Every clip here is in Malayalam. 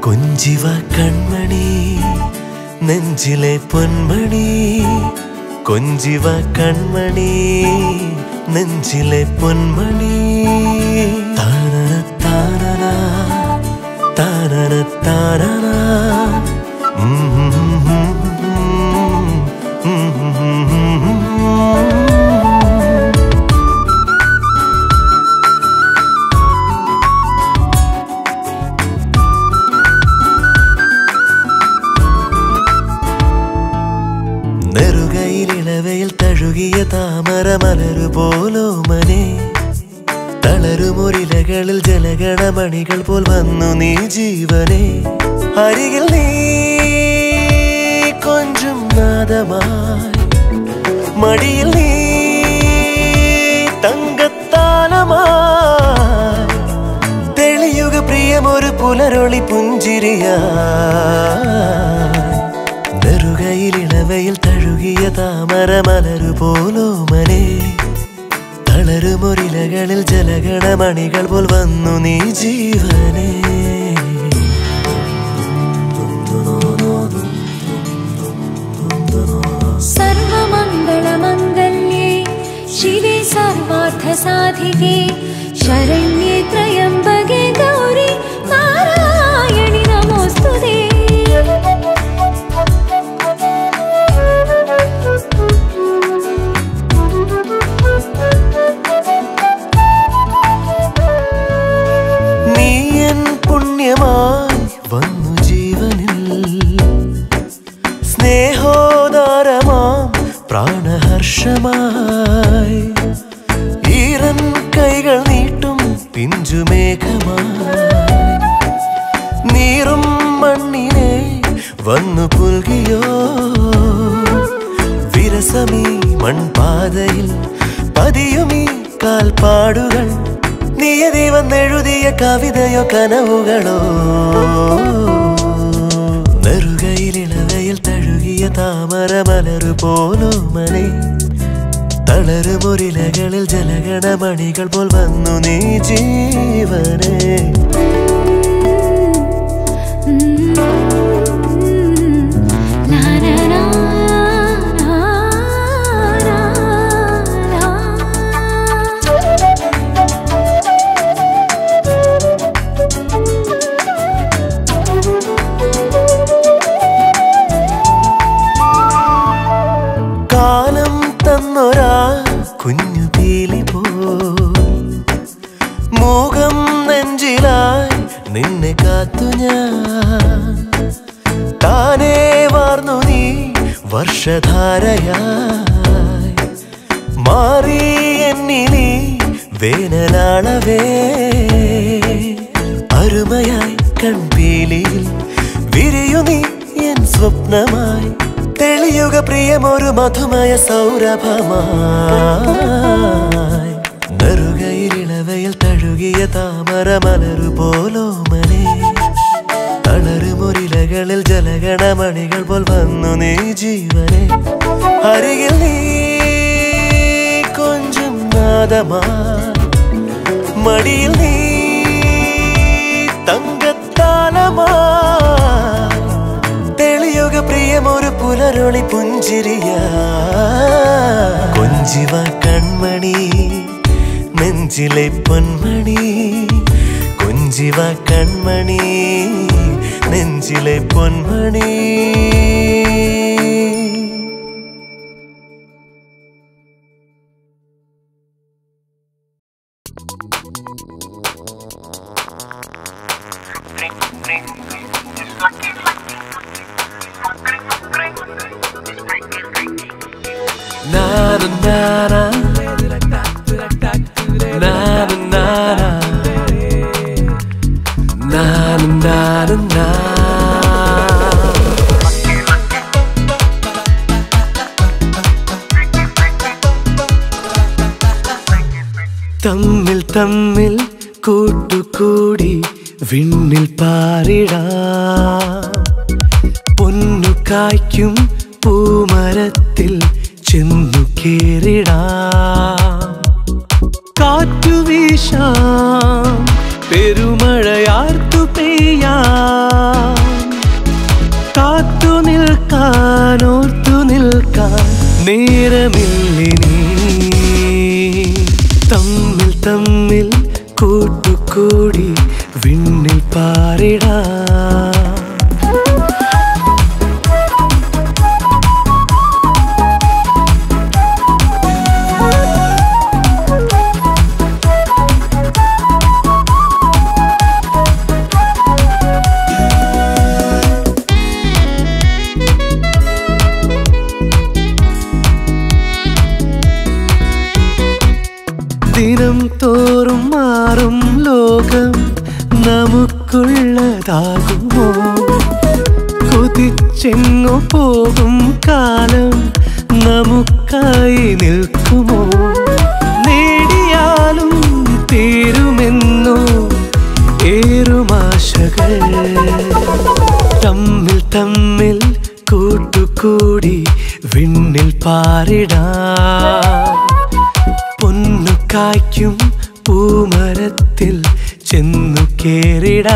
കൊഞ്ചിവ കൺമണി നെഞ്ചിലെ പൊന്മണി കൊഞ്ചിവ കൺമണി നെഞ്ചിലെ പൊന്മണി താനന താനന താനന താനന ഉം, ഉം, ഉം, ഉം, ഉം, ഉം, ഉം. നെറുകയിലിളവയിൽ തഴുകിയ താമര മലരു പോലോ മനെ തളരുമൊരിലകളിൽ ജലഗണമണികൾ പോൽ വന്നു നീ ജീവനെ അരികിൽ നീ കൊഞ്ചും നാദമായി മടിയിൽ നീ തങ്കത്താലമായി തെളിയുക പ്രിയമൊരു പുലരൊളി പുഞ്ചിരിയാ നെറുകയിലിളവയിൽ തഴുകിയ താമര മലരു പോലോ മനെ തളരുമൊരിലകളിൽ ജലഗണമണികൾ പോൽ വന്നു നീ ജീവനെ सर्वमङ्गलमङ्गल्ये शिवे सर्वार्थसाधिके शरण्ये त्र्यम्बके गौरि नारायणि नमोऽस्तु ते നീ എൻ പുണ്യമായി വന്നു ജീവനിൽ സ്നേഹോദാരമാം പ്രാണഹർഷമായി ഈറൻ കൈകൾ നീട്ടും പിഞ്ചുമേഘമായി നീറും മണ്ണിനെ വന്നു പുൽകിയോ വിരസമീ മൺപാതയിൽ പതിയുമീ കാൽപ്പാടുകൾ നിയതി വന്നെഴുതിയ കവിതയോ കനവുകളോ നെറുകയിലിളവയിൽ തഴുകിയ താമര മലരു പോലോ മനെ തളരുമൊരിലകളിൽ ജലഗണമണികൾ പോൽ വന്നു നീ ജീവനെ La la la la കാലം തന്നൊരാ കുഞ്ഞു പീലി പോ മൂകം നെഞ്ചിലായി നിന്നെ കാത്തു ഞാൻ താനേ വാർന്നു നീ വർഷധാരയായി മാറി എന്നിനി വേനലാളവേ അരുമയായി കൺപീലിയിൽ വിരിയു നീ എൻ സ്വപ്നമായി തെളിയുക പ്രിയമൊരു മധുമയ സൗരഭമായി നെറുകയിലിളവയിൽ തഴുകിയ താമര മലരു പോലോ മനെ തളരുമൊരിലകളിൽ ജലഗണമണികൾ പോൽ വന്നു നീ ജീവനെ അരികിൽ നീ കൊഞ്ചും നാദമാ മടിയിൽ നീ തങ്കത്താലമാ തെളിയുക പ്രിയമൊരു പുലരൊളി പുഞ്ചിരിയ കൊഞ്ചിവ കൺമണി നെഞ്ചിലെ പൊന്മണി കൊഞ്ചിവ കൺമണി നെഞ്ചിലെ പൊന്മണി Na na na na Na na na na Na na na na na തമ്മിൽ തമ്മിൽ കൂട്ടുകൂടി വിണ്ണിൽ പാറിടാം പൊന്നു കായ്ക്കും പൂമരത്തിൽ ചെന്നു കേറിടാം കാറ്റു വീശാം പെരുമഴയാർത്തു പെയ്യാം നേരമില്ലിനി തമ്മിൽ തമ്മിൽ കൂട്ടുകൂടി വിണ്ണിൽ പാറിടാ ദിനം തോറും മാറും ലോകം നമുക്കുള്ളതാകുമോ കുതിച്ചെങ്ങു പോകും കാലം നമുക്കായി നിൽക്കുമോ നേടിയാലും തീരുമെന്നോ ഏറുമാശകൾ തമ്മിൽ തമ്മിൽ കൂട്ടുകൂടി വിണ്ണിൽ പാറിടാം പൊന്നു കായ്ക്കും പൂമരത്തിൽ ചെന്നു കേറിടാ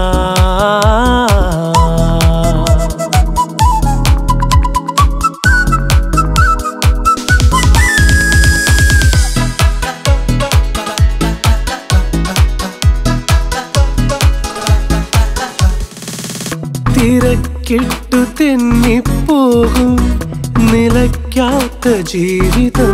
തിരക്കിട്ടു തെന്നിപ്പോകും നിലയ്ക്കാത്ത ജീവിതം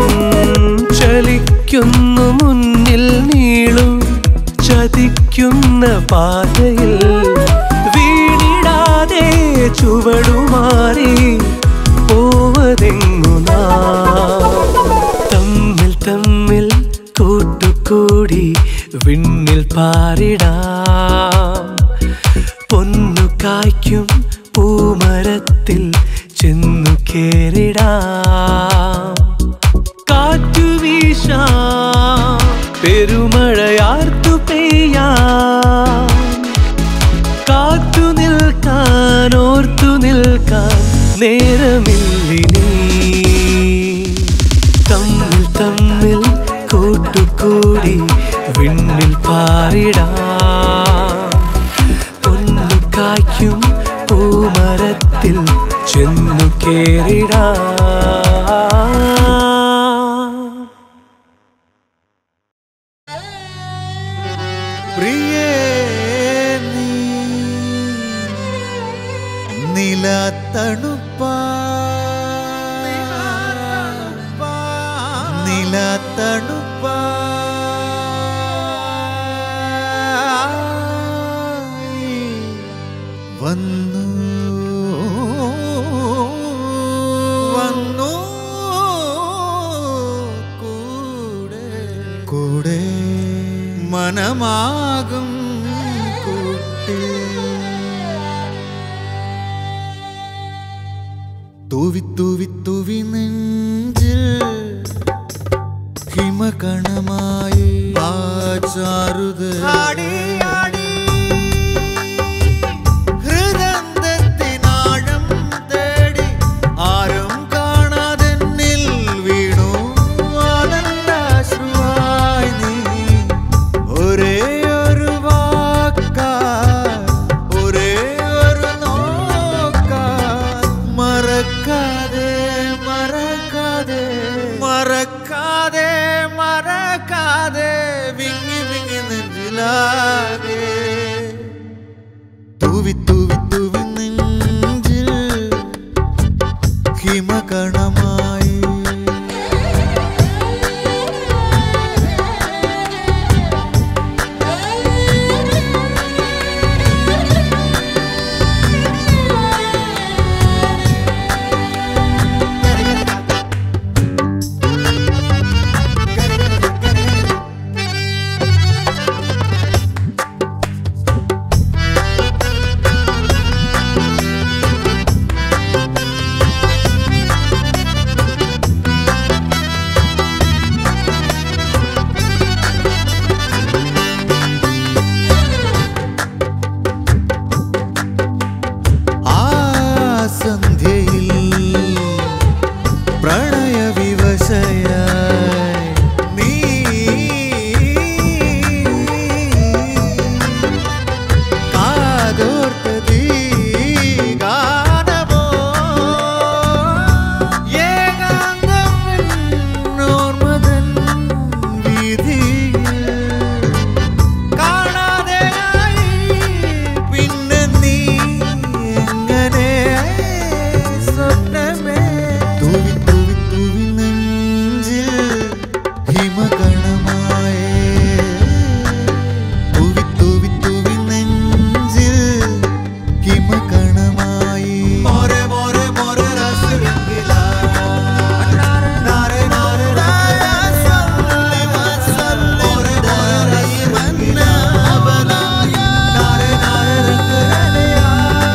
ചലിക്കുന്നു മുന്നിൽ നീളും ചതിക്കുന്ന പാതയിൽ വീണിടാതെ ചുവടുമാറി പോവതെങ്ങു നാം തമ്മിൽ തമ്മിൽ കൂട്ടുകൂടി വിണ്ണിൽ പാറിടാം പൊന്നു കായ്ക്കും പൂമരത്തിൽ ചെന്നു കേറിടാം കാറ്റു വീശാം പെരുമഴയാർത്തു പെയ്യാം കാത്തു നിൽക്കാൻ ഓർത്തു നിൽക്കാൻ നേരമില്ലിനി തമ്മിൽ തമ്മിൽ കൂട്ടുകൂടി വിണ്ണിൽ പാറിടാം പൊന്നു കായ്ക്കും പൂമരത്തിൽ ചെന്നു കേറിടാം പ്രിയേ നീ നിലത്തണുപ്പാ നിലത്തണുപ്പാ വന്നു വന്നു കൂടെ കൂടെ മനമാകും കൂട്ടി തൂവി തൂവി തൂവി നെഞ്ചിൽ ഹിമകണമായി ആചാരുത് ഹൃദന്തത്തിനാഴം തേടി ആരും കാണാതെന്നിൽ വീണു ആനന്ദാശ്രുവായി നീ ഒരേ ഒരു വാക്കാൽ ഒരേ ഒരു നോക്കാൽ മറക്കാതെ മറക്കാതെ മറക്കാതെ മറക്കാതെ വിങ്ങി വിങ്ങി നെഞ്ചിലാകെ തൂവി തൂവി തൂവി നെഞ്ചിൽ ഹിമകണമായി ഹിമകണമായേ തൂവി തൂവി തൂവി നെഞ്ചിൽ ഹിമകണമായി മോരെ മോരെ മോരെ രസരംഗില നാരെ നാരെ സല്ലി വസല്ലി മോരെ മോരെ രസമന്ന അബനായ നാരെ നാരെ രംഗരലയാ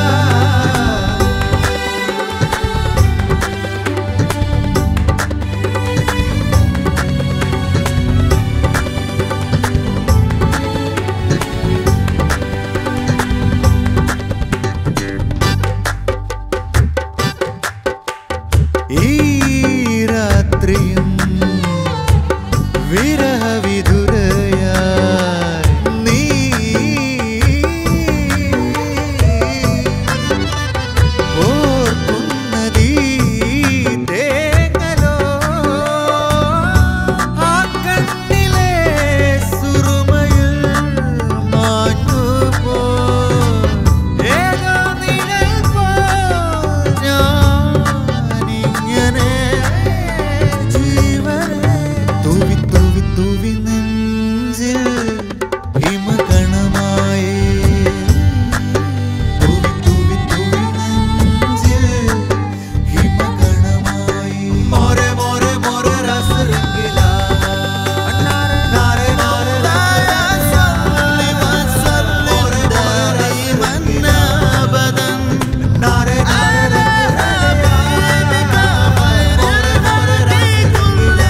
ഈ രാത്രിയും വിരഹവിധുരയായി നീ ഓർക്കുന്നതീ തേങ്ങലോ ആ കണ്ണിലെ സുറുമയിൽ മാഞ്ഞുപോ ഏതോ നിഴൽ പോൽ ഞാനിങ്ങനെ ജീവനെ തൂവി തൂവി തൂവി നെഞ്ചിൽ ഹിമകണമായേ തൂവി തൂവി തൂവി നെഞ്ചിൽ ഹിമകണമായി മോരെ മോരെ മോരെ രസരംഗില നാരെ നാരെ സല്ലി വസല്ലി മോരെ മോരെ രസമന്ന അബദൻ നാരെ നാരെ മോരെ മോരെ രസരംഗില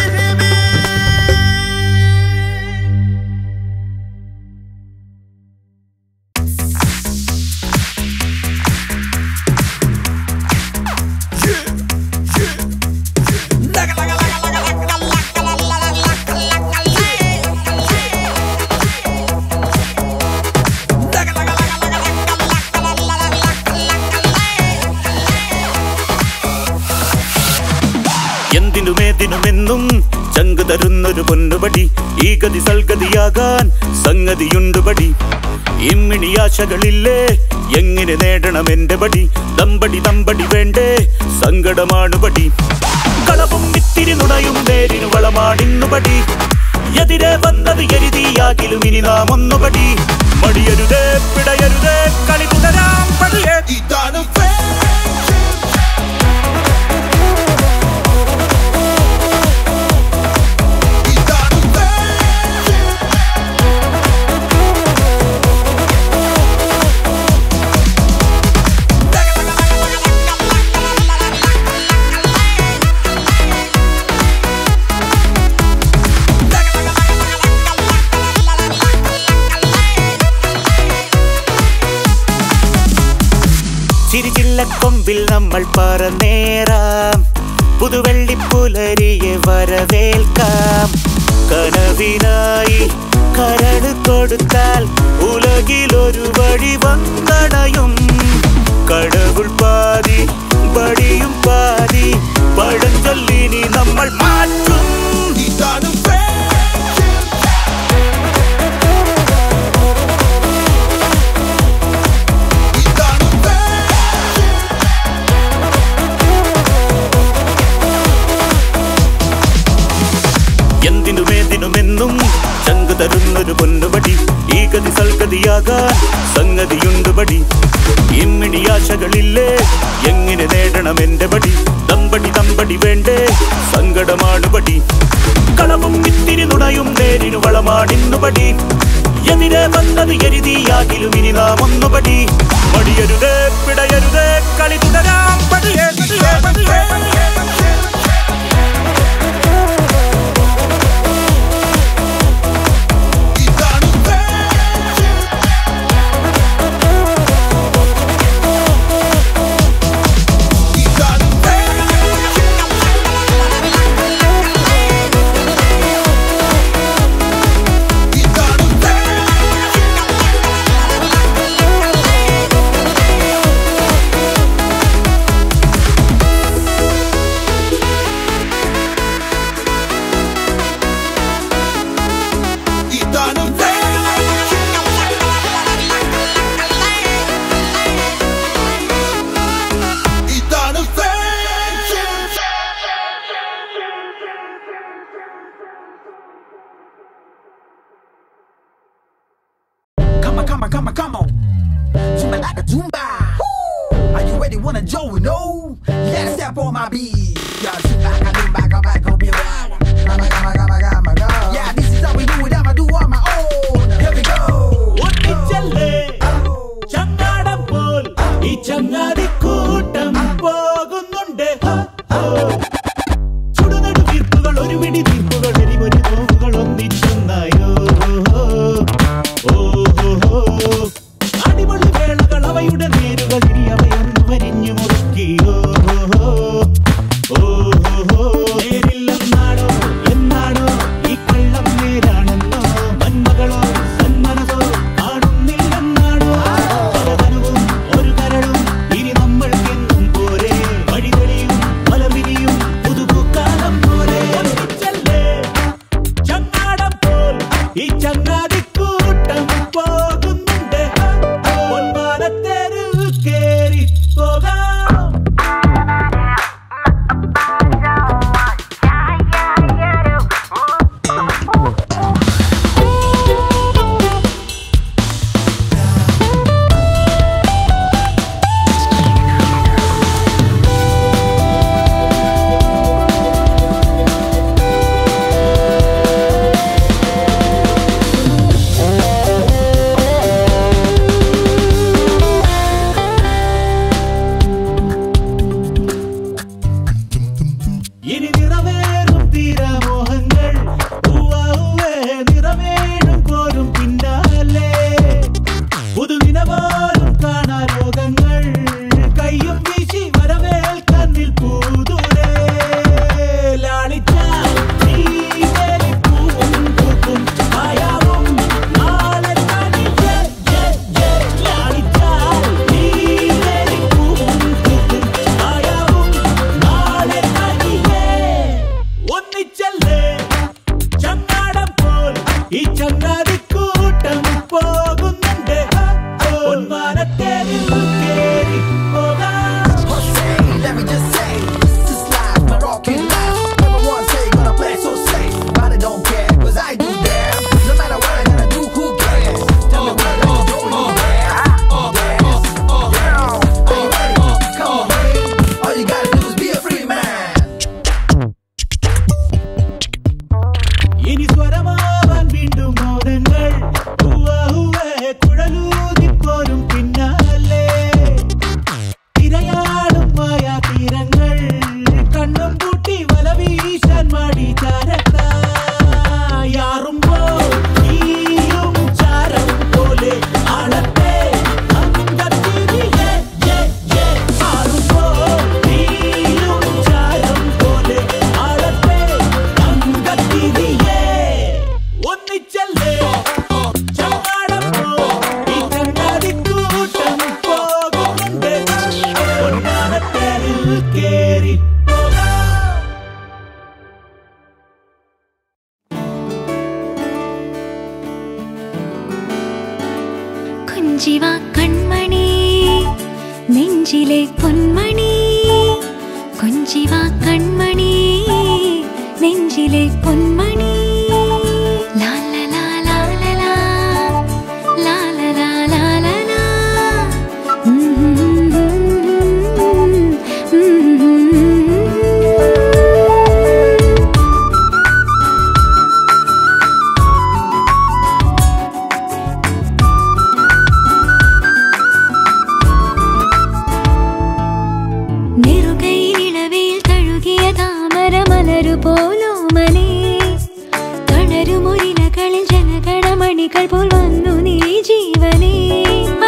എന്തിനുമേതിനുമെന്നും ചങ്ക് തരുന്നൊരു പൊന്നുപടി ഈ ഗതി സൽഗതിയാകാൻ സംഗതിയുണ്ടുപടി ഇമ്മിണിയാശകളില്ലേ എങ്ങനെ നേടണം എന്റെ പടി ദമ്പടി ദമ്പടി വേണ്ടേ സങ്കടമാണുപടി കളവും ഇത്തിരി നുണയും നേരിനു വളമാണിന്നുപടി എതിരെ വന്നത് എരുതിയാകിലും ഇനി നാം ഒന്നുപടി മടിയരുതേ പിടയരുതേ കളി തുടരാം പടിയേ ഇതാണ് ചിരിച്ചില്ലക്കൊമ്പിൽ നമ്മൾ പറന്നേറാം പുതുവെള്ളിപ്പുലരിയെ വരവേൽക്കാം കനവിനായി കരട് കൊടുത്താൽ ഉലകിലൊരു വഴി വന്നണയും കടവുൾ പാതി പടിയും പാതി പഴഞ്ചൊല്ലിനി നമ്മൾ മാറ്റും ഇതാണ് എന്തിനുമേതിനുമെന്നും ചങ്ക് തരുന്നൊരു പൊന്നുപടി ഈ ഗതി സൽഗതിയാകാൻ സംഗതിയുണ്ടുപടി ഇമ്മിണിയാശകളില്ലേ എങ്ങനെ നേടണം എന്റെ പടി ദമ്പടി ദമ്പടി വേണ്ടേ സങ്കടമാണുപടി കളവും ഇത്തിരി നുണയും നേരിനു വളമാണിന്നുപടി എതിരെ വന്നത് എരുതിയാകിലും ഇനി നാം ഒന്നുപടി മടിയരുതേ പിടയരുതേ കളി തുടരാം പടിയേ പടിയേ പടിയേ പടിയേ ഇതാണ് come on, come on, come on. Zumba like a Zumba. Are you ready? Wanna join? No. Let's step on my beat. Yeah, Zumba, Zumba, come back, come here. Come on, come on, come on, come on, come on. Yeah, this is how we do it. I'ma do on my own. Here we go. ഒന്നിച്ചല്ലേ ചങ്ങാടം പോൽ ഈ ചങ്ങാതിക്കൂട്ടം പോകുന്നുണ്ട് ഹോ, ഹോ. ചുടുനടു തീർപ്പുകൾ ഒരു പിടി തീർപ്പുകൾ എരിപൊരി നോവുകൾ ഒന്നിച്ചൊന്നായോ ഓ ഹോ, ഹോ. അടിപൊളി വേളകൾ അവയുടെ നേരുകൾ ഇനി അവയൊന്നു വരിഞ്ഞു മുറുക്കിയോ ഓ ഹോ, ഹോ. നേരില്ലെന്നാണോ എന്നാണോ ഈ കള്ളം നേരാണെന്നോ മന്മകളോ സന്മനസോ കാണുന്നില്ലെന്നാണോ പലതനവും ഒരു കരളും ഇനി നമ്മൾക്കെന്നും പോരെ വഴിതെളിയും മലവിരിയും പുതുപൂക്കാലം പോലെ ഒന്നിച്ചല്ലേ ചങ്ങാടം പോൽ ഈ ചങ്ങാതിക്കൂട്ടം പോകുന്നുണ്ട് പൊന്മാനത്തേരിൽ കേറി പോകാം ഇനി നിറവേറും തീരമോഹങ്ങൾ ഉവ്വേ നിറവേഴും പോലും പിന്നാലെ പുതുദിന പോലും കാണാ ലോകങ്ങൾ കയ്യും വീശി വരവേൽക്കാൻ നിൽപ്പൂതുരേ ലാളിച്ചാൽ നീ വേലിപ്പൂവും പൂക്കും മായാവും നാളെ തനിയെ ജെ ജെ ലാളിച്ചാൽ നീ വേലിപ്പൂവും പൂക്കും മായാവും നാളെ തനിയെ ഒന്നിച്ചല്ലേ ചങ്ങാടം പോൽ ഈ ചങ്ങാതിക്കൂട്ടം പോകുന്നുണ്ട് പൊന്മാനത്തേരിൽ കേറി പോകാം Jose, let me just say, this is life, my rockin' life. Everyone say gonna play so safe, but I don't care, cause I do damn. No matter what I gotta do, who cares? Tell me what I'm doing, dance, dance, down. Are you ready? Come on, baby. All you gotta do is be a free man. ഇനി സ്വരമാവാൻ വീണ്ടും മോദങ്ങൾ കുഴലൂതിപ്പോരും പിന്നാലെ തിരയാടും മായാ തീരങ്ങൾ കണ്ണും പൂട്ടി വല വീശാൻ മാടി ചാരത്താറുമ്പോൾ നീയും ചാരം പോലെ ആളത്തെ അന്തത്തിരിയെ യെ യെ ആറുമ്പോൾ നീയും ചാരം പോലെ ആളത്തെ അന്തത്തിരിയെ ഒന്നിച്ചല്ലേ ചങ്ങാടം പോ ഈ ചങ്ങാതിക്കൂട്ടം പോകുന്നുണ്ട് പൊന്നാനത്തേരിൽ കേറി പോകാം കുഞ്ചിവ കൺമണി നെഞ്ചിലെ പൊന്മണി കുഞ്ചിവ കൺമണി നെഞ്ചിലെ പൊന്മണി ലാ ലാ ലാ ലാ ലാ ലാ. ലാ ലാ ലാ ലാ ലാ ലാ. ഉം ഉം ഉം ഉം ഉം. നെറുകയിലിളവയിൽ തഴുകിയ താമര മലരു പോലോമലേ തളരുമൊരിലകളിൽ ജനഗണമണികൾ പോൽ വന്നു നീ ജീവനേ